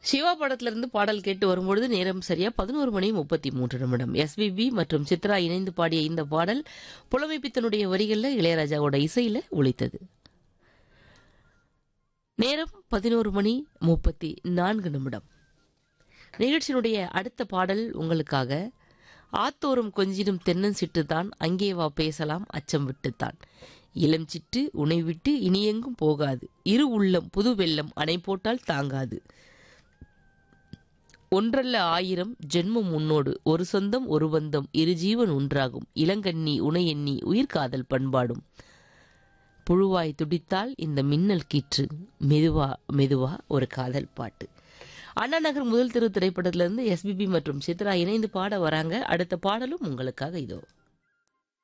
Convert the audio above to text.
சிவா படத்துல இருந்து பாடல் கேட்டு வரும்பொழுது நேரம் சரியா பதினோரு மணி முப்பத்தி மூன்று நிமிடம் எஸ்பிபி மற்றும் சித்ரா இணைந்து பாடிய இந்த பாடல் புலமைப்பித்தனுடைய வரிகள்ல இளையராஜாவோட இசையில ஒலித்தது நேரம் பதினோரு மணி முப்பத்தி நான்கு நிமிடம் நிகழ்ச்சியினுடைய அடுத்த பாடல் உங்களுக்காக ஆத்தோறும் கொஞ்சிடும் தென்னன் சிட்டுதான் அங்கே வா பேசலாம் அச்சம் விட்டுத்தான் இளம் சிட்டு உனை விட்டு இனியெங்கும் போகாது இரு உள்ளம் புது வெள்ளம் அணை போட்டால் தாங்காது ஒன்றல்ல ஆயிரம் ஜென்மம் உன்னோடு ஒரு சொந்தம் ஒரு பந்தம் இரு ஜீவன் ஒன்றாகும் இளங்கண்ணி உனை எண்ணி உயிர்காதல் பண்பாடும் புழுவாய் துடித்தால் இந்த மின்னல் கீற்று மெதுவா மெதுவா ஒரு காதல் பாட்டு அண்ணா நகர் முதல் திரு திரைப்படத்திலிருந்து எஸ்பிபி மற்றும் சித்ரா இணைந்து பாட வராங்க அடுத்த பாடலும் உங்களுக்காக இதோ